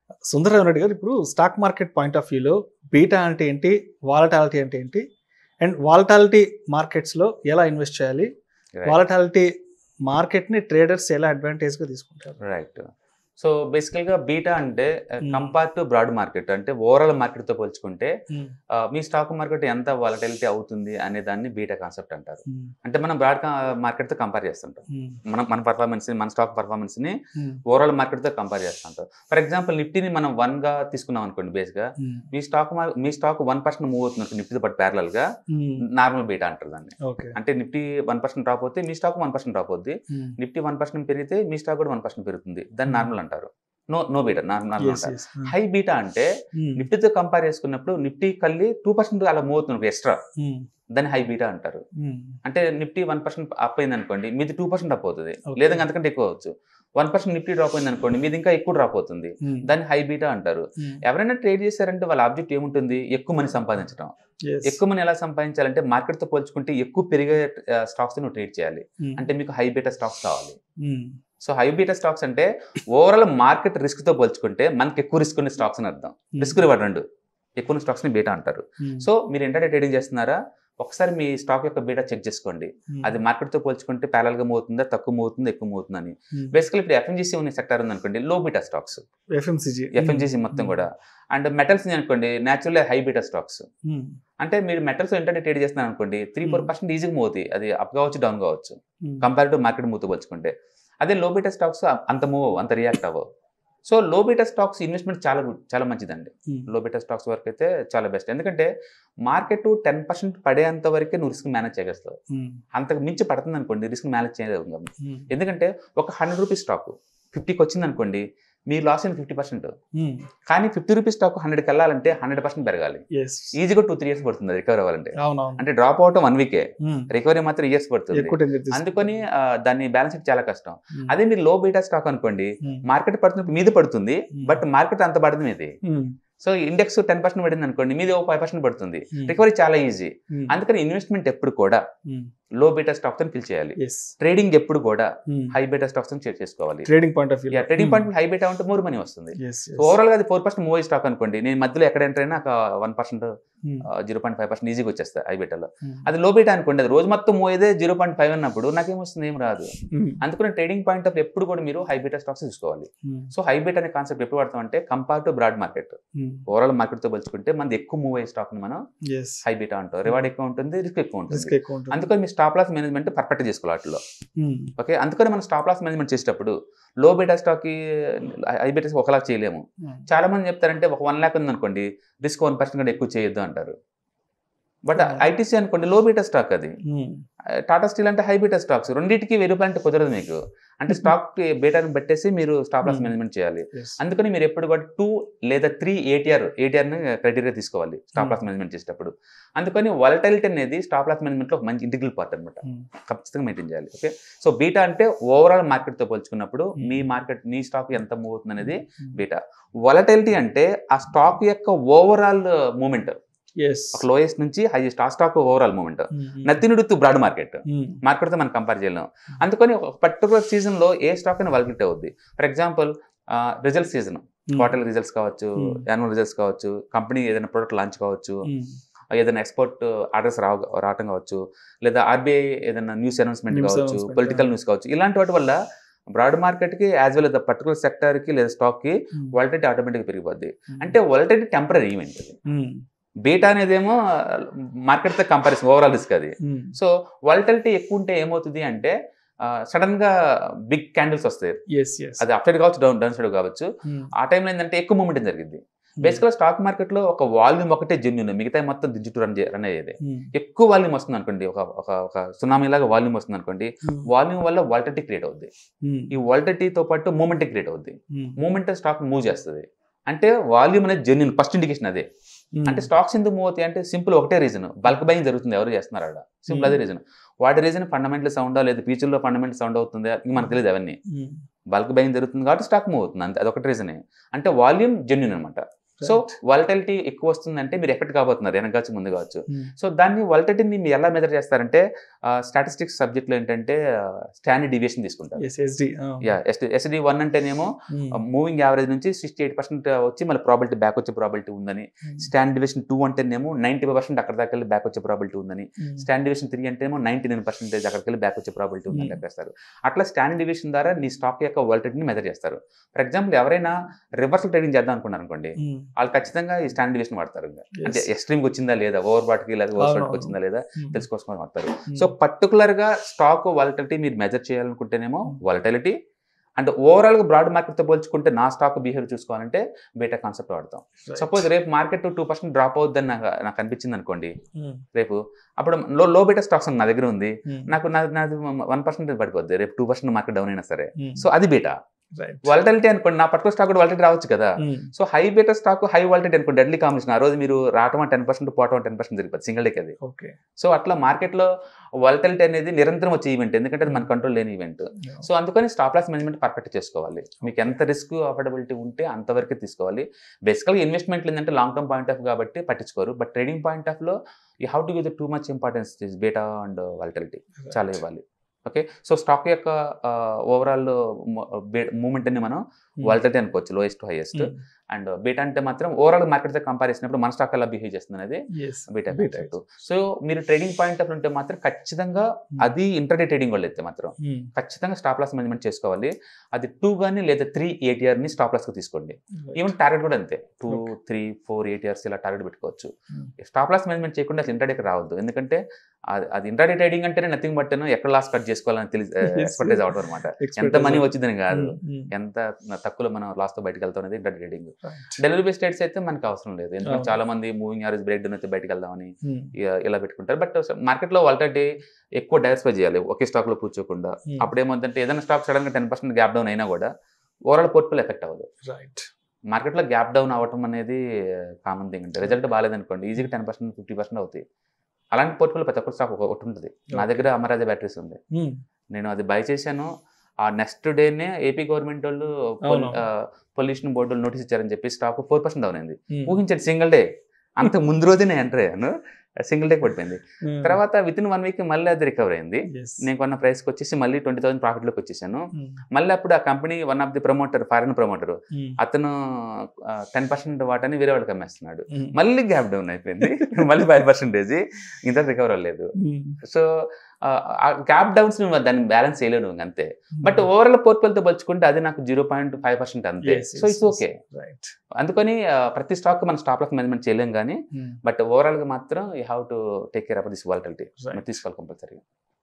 సుందరరావు రెడ్డి గారు ఇప్పుడు stock market point of వ్యూలో బీటా అంటే ఏంటి వాలటాలిటీ అంటే ఏంటి అండ్ వాలటాలిటీ మార్కెట్స్లో ఎలా ఇన్వెస్ట్ చేయాలి వాలటాలిటీ మార్కెట్ని ట్రేడర్స్ ఎలా అడ్వాంటేజ్గా తీసుకుంటారు రైట్ సో బేసికల్గా బీటా అంటే Hmm. Compare to broad market అంటే ఓవరాల్ మార్కెట్తో పోల్చుకుంటే ఆ, మీ స్టాక్ మార్కెట్ ఎంత వాలటిలిటీ అవుతుంది అనే దాన్ని బీటా కాన్సెప్ట్ అంటారు అంటే మనం బ్రాడ్ మార్కెట్తో కంపేర్ చేస్తుంటాం మనం మన పర్ఫార్మెన్స్ మన స్టాక్ పర్ఫార్మెన్స్ ని ఓవరాల్ మార్కెట్తో కంపేర్ చేస్తుంటాం ఫర్ ఎగ్జాంపుల్ నిఫ్టీని మనం వన్ గా తీసుకున్నాం అనుకోండి బేస్ గా మీ స్టాక్ మార్- మీ స్టాక్ వన్ పర్సెంట్ మూవ్ అవుతుంది నిఫ్టీతో పాటు ప్యారల్ గా నార్మల్ బీటా అంటారు దాన్ని ఓకే అంటే నిఫ్టీ వన్ పర్సెంట్ డ్రాప్ అవుతే మీ స్టాక్ వన్ పర్సెంట్ డ్రాప్ అవుద్ది నిఫ్టీ వన్ పర్సెంట్ పెరిగితే మీ స్టాక్ కూడా వన్ పర్సెంట్ పెరుగుతుంది దాన్ని నార్మల్ అంటారు నో నో బీటా నార్మల్ అంటారు హై బీటా అంటే నిఫ్టీతో కంపేర్ చేసుకున్నప్పుడు నిఫ్టీ కల్లి టూ పర్సెంట్ అలా మూవ్ అవుతుంది ఎక్స్ట్రా దాన్ని హై బీటా అంటారు అంటే నిఫ్టీ వన్ పర్సెంట్ అప్ అయింది అనుకోండి మీది టూ పర్సెంట్ అప్ అవుతుంది Okay. లేదా అంతకంటే ఎక్కువ అవచ్చు వన్ పర్సెంట్ నిఫ్టీ డ్రాప్ అయింది అనుకోండి మీది ఇంకా ఎక్కువ డ్రాప్ అవుతుంది దాన్ని హై బీటా అంటారు ఎవరైనా ట్రేడ్ చేశారంటే వాళ్ళ ఆబ్జెక్ట్ ఏముంటుంది ఎక్కువ మనీ సంపాదించడం ఎక్కువ మనీ ఎలా సంపాదించాలంటే మార్కెట్ తో పోల్చుకుంటే ఎక్కువ పెరిగే స్టాక్స్ నువ్వు ట్రేడ్ చేయాలి అంటే మీకు హై బీటా స్టాక్స్ కావాలి సో హై బీటా స్టాక్స్ అంటే ఓవరాల్ మార్కెట్ రిస్క్ తో పోల్చుకుంటే మనకి ఎక్కువ రిస్క్ ఉన్న స్టాక్స్ అని అర్థం రిస్క్ రివార్డ్ రెండు ఎక్కువ స్టాక్స్ ని బీటా అంటారు సో మీరు ఇంటర్నెట్ ట్రేడింగ్ చేస్తున్నారా ఒకసారి మీ స్టాక్ యొక్క బీటా చెక్ చేసుకోండి అది మార్కెట్ తో పోల్చుకుంటే parallel గా మూవ్ అవుతుందా తక్కువ మూవ్ అవుతుందా ఎక్కువ మూవ్ అవుతుందని బేసికల్ ఇప్పుడు ఎఫ్ఎంజీసీ ఉన్న సెక్టర్ ఉంది అనుకోండి లో బీటా స్టాక్స్ ఎఫ్ఎంసీజీ ఎఫ్ఎంజీసీ మొత్తం కూడా అండ్ మెటల్స్ అనుకోండి న్యాచురల్ హై బీటా స్టాక్స్ అంటే మీరు మెటల్స్ ఇంటర్నెట్ ట్రేడ్ చేస్తున్నారు అనుకోండి త్రీ ఫోర్ పర్సెంట్ ఈజీగా మూవ్ అవుతాయి అది అప్ కావచ్చు డౌన్ కావచ్చు కంపేర్ టు మార్కెట్ మూవ్ పోల్చుకుంటే అదే లో బీటా స్టాక్స్ అంత మూవ్ అంత రియాక్ట్ అవ్వవు so low beta stocks investment చాలా good- చాలా మంచిదండి లో బీటా స్టాక్స్ వరకు అయితే చాలా బెస్ట్ ఎందుకంటే మార్కెట్ టెన్ పర్సెంట్ పడేంత వరకే నువ్వు రిస్క్ మేనేజ్ చేయగలుగుతావు అంతకు మించి పడుతుంది అనుకోండి రిస్క్ మేనేజ్ చేయలేవు ఎందుకంటే ఒక హండ్రెడ్ రూపీస్ స్టాక్ ఫిఫ్టీకి వచ్చింది అనుకోండి మీరు లాస్ అయిన ఫిఫ్టీ పర్సెంట్ కానీ ఫిఫ్టీ రూపీస్ స్టాక్ హండ్రెడ్కి వెళ్ళాలంటే హండ్రెడ్ పర్సెంట్ పెరగాలి ఎస్ ఈజీగా టూ త్రీ ఇయర్స్ పడుతుంది రికవర్ అవ్వాలంటే అవునవును అంటే డ్రాప్ అవటం వన్ వీకే రికవరీ మాత్రం ఇయర్స్ పడుతుంది ఎక్కువ టెన్ తీసు- అందుకని ఆ, దాన్ని బ్యాలెన్స్ చాలా కష్టం ఉమ్. అదే మీరు లో బీటా స్టాక్ అనుకోండి ఉమ్. మార్కెట్ పడుతున్నప్పుడు మీది పడుతుంది ఉమ్. బట్ మార్కెట్ అంత పడుతుంది మీది um. So index ten percent పడింది అనుకోండి మీది ఓ ఫైవ్ పర్సెంట్ పడుతుంది ఉమ్. రికవరీ చాలా ఈజీ ఉమ్. అందుకని ఇన్వెస్ట్మెంట్ ఎప్పుడు కూడా ఉమ్. లో బీటా స్టాక్స్ అని ఫిల్ చేయాలి ఎస్ ట్రేడింగ్ ఎప్పుడు కూడా ఉమ్. హై బీటా స్టాక్స్ అని షేర్ చేసుకోవాలి trading point of view trading point high beta ఉంటే మోర్ మనీ వస్తుంది ఎస్ ఓవరాల్ గా అది ఫోర్ పర్సెంట్ మూవ్ స్టాక్ అనుకోండి నేను మధ్యలో ఎక్కడ ఎంటర్ అయినా one percent zero point five percent ఈజీగా వచ్చేస్తాయి హై బీటాలో అది లో బీటా అనుకోండి అది రోజు మొత్తం మూవ్ అయితే జీరో పాయింట్ ఫైవ్ అన్నప్పుడు నాకేమొస్తుంది ఏం రాదు అందుకని ట్రేడింగ్ పాయింట్ ఆఫ్ ఎప్పుడు కూడా మీరు హై బీటా స్టాక్స్ తీసుకోవాలి సో హై బీటా అనే కాన్సెప్ట్ ఎప్పుడు వాడతాం అంటే compare to broad market overall market తో పోల్చుకుంటే మనది ఎక్కువ మూవ్ అయ్యే స్టాక్ ని మనం ఎస్ హై బీటా అంటాం రివార్డ్ ఎక్కువ ఉంటుంది రిస్క్ ఎక్కువ రిస్క్ ఉంటుంది ఎక్కువ ఉంటుంది అందుకని మీ స్టాప్ లాస్ మేనేజ్మెంట్ పర్ఫెక్ట్ చేసుకోవాలి వాటిలో ఉమ్. ఓకే అందుకని మనం స్టాప్ లాస్ మేనేజ్మెంట్ చేసేటప్పుడు లో బీటా స్టాక్ కి హై బీటా ఒకలా చేయలేము ఉమ్. చాలా మంది చెప్తారంటే ఒక వన్ ల్యాక్ ఉంది అనుకోండి రిస్క్ వన్ పర్సెంట్ కంటే ఎక్కువ చేయొద్దు అంటారు బట్ Hmm. ఐటీసీ అనుకోండి లో బీటా స్టాక్ అది ఉమ్. టాటా స్టీల్ అంటే హై బీటా స్టాక్స్ రెండింటికి వెయ్యి రూపాయలు అంటే కుదరదు మీకు అంటే స్టాక్ బీటాని పెట్టేసి మీరు స్టాప్ లాస్ Hmm. మేనేజ్మెంట్ చేయాలి Yes. అందుకని మీరు ఎప్పుడు కూడా టూ లేదా త్రీ ఏటీఆర్ ఏటీఆర్ని క్రైటీరియా తీసుకోవాలి స్టాప్ లాస్ మేనేజ్మెంట్ చేసేటప్పుడు అందుకని వాలటైలిటీ అనేది స్టాప్ లాస్ మేనేజ్మెంట్లో ఒక మంచి ఇంటిగ్రల్ పార్ట్ అనమాట ఉమ్. ఖచ్చితంగా మెయింటైన్ చేయాలి ఓకే సో బీటా అంటే ఓవరాల్ మార్కెట్తో పోల్చుకున్నప్పుడు Hmm. మీ మార్కెట్ మీ స్టాక్ ఎంత మూవ్ అవుతుంది అనేది ఉమ్. బీటా వాలటైలిటీ అంటే ఆ స్టాక్ యొక్క ఓవరాల్ మూమెంట్ Yes. ఒక లోయెస్ట్ నుంచి హైయెస్ట్ ఆ stock overall moment um. Nothing to broad market um. మార్కెట్తో మనం కంపేర్ చేయలేం అందుకని ఒక పర్టికులర్ సీజన్లో ఏ స్టాక్ అయినా వాలిడిటీ అవుద్ది for example result season um. Quarter results కావచ్చు Hmm. యాన్యువల్ రిజల్ట్స్ కావచ్చు కంపెనీ ఏదైనా ప్రొడక్ట్ లాంచ్ కావచ్చు ఉమ్. ఏదైనా ఎక్స్పోర్ట్ ఆర్డర్స్ రావ రావటం కావచ్చు లేదా ఆర్బీఐ ఏదైనా న్యూస్ అనౌన్స్మెంట్ News కావచ్చు announcement, పొలిటికల్ yeah. న్యూస్ కావచ్చు ఇలాంటి వాటి వల్ల బ్రాడ్ మార్కెట్కి యాజ్ వెల్ ద పర్టికులర్ సెక్టర్కి లేదా స్టాక్కి ఉమ్. వాలిటీ ఆటోమేటిక్గా పెరిగిపోద్ది ఉమ్. అంటే వాలిటీ టెంపరీ ఈవెంట్ అది ఉమ్. బీటా అనేదేమో మార్కెట్తో కంపారిజన్ ఓవరాల్ రిస్క్ అది ఉమ్. సో వాలిటాలిటీ ఎక్కువ ఉంటే ఏమవుతుంది అంటే సడన్ గా బిగ్ క్యాండిల్స్ వస్తాయి Yes, yes. అది అప్ సైడ్ కావచ్చు డౌన్ డౌన్ సైడ్ కావచ్చు ఉమ్. ఆ టైంలో ఏంటంటే ఎక్కువ మూమెంట్ జరిగింది బేసిక్గా స్టాక్ మార్కెట్ లో ఒక వాల్యూమ్ ఒకటే జెన్యున్ మిగతా మొత్తం దించుటూ రన్ రన్ అయ్యేది ఉమ్. ఎక్కువ వాల్యూమ్ వస్తుంది అనుకోండి ఒక ఒక ఒక సునామీ లాగా వాల్యూమ్ వస్తుంది అనుకోండి ఉమ్. వాల్యూమ్ వల్ల వాలిటీ క్రియేట్ అవుద్ది ఉమ్. ఈ వాలిటీతో పాటు మూమెంట్ క్రియేట్ అవుద్ది ఉమ్. మూమెంట్ స్టాక్ మూవ్ చేస్తుంది అంటే వాల్యూమ్ అనేది జెన్యున్ ఫస్ట్ ఇండికేషన్ అదే ఉమ్. అంటే స్టాక్స్ ఎందుకు మూవ్ అవుతాయి అంటే సింపుల్ ఒకటే రీజన్ బల్క్ బయింగ్ జరుగుతుంది ఎవరు చేస్తున్నారు అక్కడ సింపుల్ Hmm. అదే రీజన్ వాటి రీజన్ ఫండమెంటల్ సౌండ్ లేదా ఫ్యూచర్ లో ఫండమెంటల్ సౌండ్ అవుతుందా ఇంక మనకు తెలియదు అవన్నీ ఉమ్. బల్క్ బయింగ్ జరుగుతుంది కాబట్టి స్టాక్ మూవ్ అవుతుంది అంతే అదొకటి రీజనే అంటే వాల్యూమ్ జెన్యున్ అనమాట సో Right. వాలటిలిటీ ఎక్కువ వస్తుందంటే మీరు ఎఫెక్ట్ కాబోతున్నారు వెనక కావచ్చు ముందు కావచ్చు Hmm. సో దాన్ని వాలటిలిటీని మీరు ఎలా మెజర్ చేస్తారంటే స్టాటిస్టిక్స్ సబ్జెక్ట్లో ఏంటంటే స్టాండర్డ్ డివియేషన్ తీసుకుంటారు yes SD yeah SD one అంటేనేమో మూవింగ్ యావరేజ్ నుంచి సిక్స్టీ ఎయిట్ పర్సెంట్ వచ్చి మళ్ళీ ప్రాబిలిటీ బ్యాక్ వచ్చే ప్రాబిలిటీ ఉందని స్టాండ్ డివిజన్ టూ అంటేనేమో నైంటీ పర్సెంట్ అక్కడ దాకా వెళ్ళి బ్యాక్ వచ్చే ప్రాబిలిటీ ఉందని స్టాండ్ డివిజన్ త్రీ అంటేమో నైంటీ నైన్ పర్సెంటేజ్ అక్కడికి వెళ్ళి బ్యాక్ వచ్చే ప్రాబిలిటీ ఉందని Hmm. చెప్పేస్తారు అట్లా స్టాండ్ డివిజన్ ద్వారా నీ స్టాక్ యొక్క వాలిటీని మెజర్ చేస్తారు ఫర్ ఎగ్జాంపుల్ ఎవరైనా రివర్సల్ ట్రేడింగ్ చేద్దాం అనుకున్నారు అనుకోండి వాళ్ళు ఖచ్చితంగా ఈ స్టాండ్ డివిజన్ వాడతారు ఇంకా. అంటే ఎక్స్ట్రీమ్ వచ్చిందా లేదా ఓవర్ బాట్కి లేదా ఓవర్ అవును, షాట్కి అవును. వచ్చిందా లేదా తెలుసుకోవాల్సిన వాడతారు సో పర్టికులర్ గా స్టాక్ వాలటిలిటీ మీరు మెజర్ చేయాలనుకుంటేనేమో వాలటిలిటీ అండ్ ఓవరాల్ గా బ్రాడ్ మార్కెట్ తో పోల్చుకుంటే నా స్టాక్ బిహేవియర్ చూసుకోవాలంటే బేటా కాన్సెప్ట్ వాడతాం సపోజ్ రేపు మార్కెట్ టూ పర్సెంట్ డ్రాప్ అవుద్దని నాకు నాకు అనిపించింది అనుకోండి రేపు అప్పుడు లో లో బేటా స్టాక్స్ నా దగ్గర ఉంది నాకు నా- నాది వన్ పర్సెంట్ పడిపోద్ది రేపు టూ పర్సెంట్ మార్కెట్ డౌన్ అయినా సరే సో అది బేటా వాలటిలిటీ అనుకోండి నా పర్టికులర్ స్టాక్ కూడా వాలటిలిటీ రావచ్చు కదా so high beta stock high volatility అనుకోండి డెడ్లీ కాంబినేషన్ ఆ రోజు మీరు రావటం టెన్ పర్సెంట్ పోవటం టెన్ పర్సెంట్ జరిగిపోతుంది సింగిల్ డేకి అది ఓకే సో అట్లా మార్కెట్లో వాలటిలిటీ అనేది నిరంతరం వచ్చే ఈవెంట్ ఎందుకంటే అది మన కంట్రోల్ లేని ఈవెంట్ సో అందుకని స్టాప్ లాస్ మేనేజ్మెంట్ పర్ఫెక్ట్ చేసుకోవాలి మీకు ఎంత రిస్క్ అఫోర్డబిలిటీ ఉంటే అంతవరకే తీసుకోవాలి బేసికల్గా ఇన్వెస్ట్మెంట్లు ఏంటంటే లాంగ్ టర్మ్ పాయింట్ ఆఫ్ కాబట్టి పట్టించుకోరు బట్ ట్రేడింగ్ పాయింట్ ఆఫ్ లో you have to give the too much importance this beta and volatility చాలా ఇవ్వాలి ఓకే సో స్టాక్ యొక్క ఓవరాల్ మూమెంట్ అని మనం వాలటిలిటీ అనుకోవచ్చు lowest to highest and beta అంటే మాత్రం ఓవరాల్ మార్కెట్ తో కంపేర్ చేసినప్పుడు మన స్టాక్ ఎలా బిహేవ్ చేస్తుంది అనేది బీటా Beta. కాన్సెప్ట్ సో మీరు ట్రేడింగ్ పాయింట్ ఆఫ్ ఉంటే మాత్రం ఖచ్చితంగా అది ఇంటర్డే ట్రేడింగ్ వాళ్ళు అయితే మాత్రం ఖచ్చితంగా స్టాప్ లాస్ మేనేజ్మెంట్ చేసుకోవాలి అది టూ కానీ లేదా త్రీ ఏటీఆర్ ని స్టాప్ లాస్ కి తీసుకోండి ఈవెన్ టార్గెట్ కూడా అంతే two Okay. Three four eight ఇలా టార్గెట్ పెట్టుకోవచ్చు Hmm. స్టాప్ లాస్ మేనేజ్మెంట్ చేయకుండా అసలు ఇంటర్డేకి రావద్దు ఎందుకంటే అది- అది ఇంటర్డే ట్రేడింగ్ అంటేనే నథింగ్ బట్ ఎక్కడ లాస్ కట్ చేసుకోవాలని తెలిసి Yes. ఎక్స్పర్టైజ్ అవడం అనమాట ఎంత మనీ వచ్చిందని కాదు ఎంత తక్కువలో మనం లాస్ తో బయటకు వెళ్తాం అనేది inter trading delivery base trades అయితే మనకి అవసరం లేదు ఎందుకంటే అవును. చాలా మంది మూవింగ్ యావరేజ్ బ్రేక్ డౌన్ అయితే బయటకు వెళ్దామని ఇ- ఇలా పెట్టుకుంటారు బట్ మార్కెట్ లో వాలటిలిటీ ఎక్కువ డైవర్సిఫై చేయాలి ఒకే స్టాక్ లో కూర్చోకుండా అప్పుడు ఏమవుతుందంటే ఏదైనా స్టాక్ సడన్ గా టెన్ పర్సెంట్ గ్యాప్ డౌన్ అయినా కూడా ఓవరాల్ పోర్ట్ఫోలియో ఎఫెక్ట్ అవ్వదు రైట్ మార్కెట్ లో గ్యాప్ డౌన్ అవ్వటం అనేది కామన్ థింగ్ అంటే రిజల్ట్ బాగాలేదనుకోండి ఈజీగా టెన్ పర్సెంట్ ఫిఫ్టీ పర్సెంట్ అవుతాయి అలాంటి పోర్ట్ఫోలియో ప్రతి ఒక్క స్టాక్ ఒకటి ఉంటుంది నా దగ్గర అమరాజా బ్యాటరీస్ ఉంది నేను అది బై చేశాను ఆ నెక్స్ట్ డేనే ఏపీ గవర్నమెంట్ వాళ్ళు అవును. పొల్యూషన్ బోర్డు నోటీస్ ఇచ్చారని చెప్పి స్టాక్ ఫోర్ పర్సెంట్ డౌన్ అయింది ఊహించండి సింగిల్ డే అంత ముందు రోజే నేను ఎంటర్ అయ్యాను సింగిల్ డే పడిపోయింది తర్వాత విత్ ఇన్ వన్ వీక్ మళ్ళీ అది రికవర్ అయింది నేను కొన్న ప్రైస్కి వచ్చేసి మళ్ళీ ట్వంటీ థౌసండ్ ప్రాఫిట్లోకి వచ్చేసాను మళ్ళీ అప్పుడు ఆ company one of the promoter foreign promoter అతను టెన్ పర్సెంట్ వాటని వేరే వాళ్ళకి అమ్మేస్తున్నాడు మళ్ళీ గ్యాప్ డౌన్ అయిపోయింది మళ్ళీ ఫైవ్ పర్సెంటేజ్ ఇంత రికవర్ అవ్వలేదు సో ఆ గ్యాప్ డౌన్స్ దాన్ని బ్యాలెన్స్ చేయలేడు అంతే బట్ ఓవరాల్ పోర్ట్ఫోలియోతో పోల్చుకుంటే అది నాకు జీరో పాయింట్ ఫైవ్ పర్సెంట్ అంతే సో ఇట్స్ ఓకే రైట్ అందుకని ఆ, ప్రతి స్టాక్ మనం స్టాప్ లాస్ మేనేజ్మెంట్ చేయలేం కానీ బట్ ఓవరాల్ గా మాత్రం you have to take care of this volatility Right. తీసుకోవాలి కంపల్సరీ